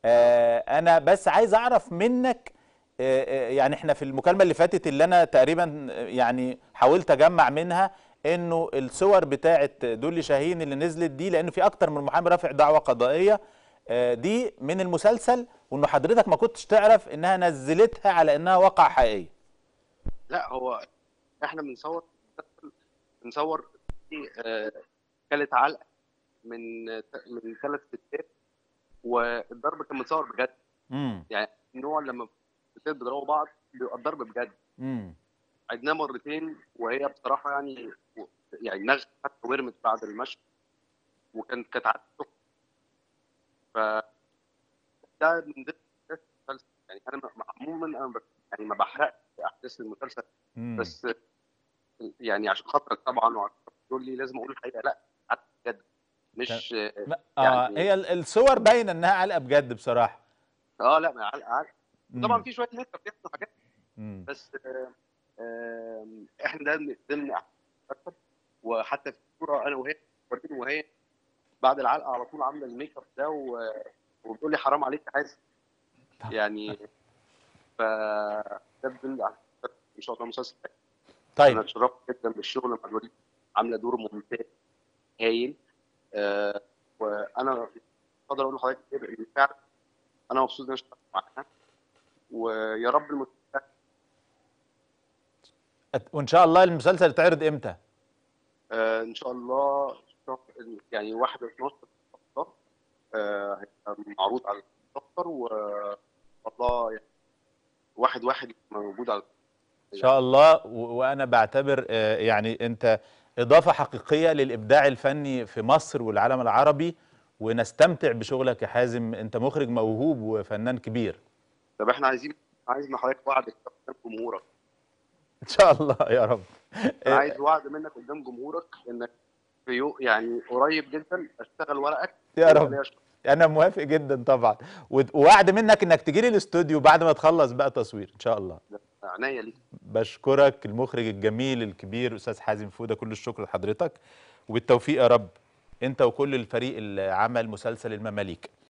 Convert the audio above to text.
آه انا بس عايز اعرف منك آه آه، يعني احنا في المكالمه اللي فاتت اللي انا تقريبا آه، يعني حاولت اجمع منها انه الصور بتاعه دولي شاهين اللي نزلت دي لانه في اكتر من محامي رافع دعوه قضائيه آه، دي من المسلسل وانه حضرتك ما كنتش تعرف انها نزلتها على انها واقعه حقيقيه لا هو احنا بنصور بنصور في آه، كانت علقه من من ثلاث ستات والضرب كان متصور بجد امم يعني النوع لما الستات بيضربوا بعض بيبقى الضرب بجد امم عدناه مرتين وهي بصراحه يعني يعني نغ حتى ورمت بعد المشي وكانت كانت عادة سخنة. ف ده من ضمن أحداث المسلسل يعني انا م- عموما انا ب- يعني ما بحرقش احداث المسلسل بس يعني عشان خاطرك طبعا وعشان خاطر تقول لي لازم اقول الحقيقه لا عادة بجد مش اه يعني- هي ال- الصور باينه انها علقه بجد بصراحه اه لا ما علق علق طبعا مم. في شويه نكته بتحصل حاجات مم. بس آه، آم، احنا ده من ضمن أحداث وحتى في الصوره انا وهي وريني وهي بعد العلقه على طول عامله الميك اب ده و- وبتقول لي حرام عليك يا حازم يعني ف ده من ضمن أحداث ان شاء الله مسلسل انا طيب اتشرفت جدا بالشغل مع الوليد عامله دور ممتاز هايل آه، وانا اقدر اقول لحضرتك كده ان فعلا انا مبسوط ان انا اشتغلت معاها ويا رب المسلسل أت- وان شاء الله المسلسل يتعرض امتى آه، ان شاء الله شهر- يعني 1 12 شهر آه، هيبقى معروض على الدفتر والله يعني واحد واحد يبقى موجود على ان شاء الله و- وانا بعتبر آه، يعني انت اضافه حقيقيه للابداع الفني في مصر والعالم العربي ونستمتع بشغلك يا حازم انت مخرج موهوب وفنان كبير طب احنا عايزين عايز من حضرتك وعد كده قدام جمهورك ان شاء الله يا رب انا عايز وعد منك قدام جمهورك انك في يوم يعني قريب جدا اشتغل ورقك يا وأنا رب. ليا شغل. انا موافق جدا طبعا و- ووعد منك انك تجي لي الاستوديو بعد ما تخلص بقى تصوير ان شاء الله عناية ليك بشكرك المخرج الجميل الكبير استاذ حازم فوده كل الشكر لحضرتك وبالتوفيق يا رب انت وكل الفريق اللي عمل مسلسل المماليك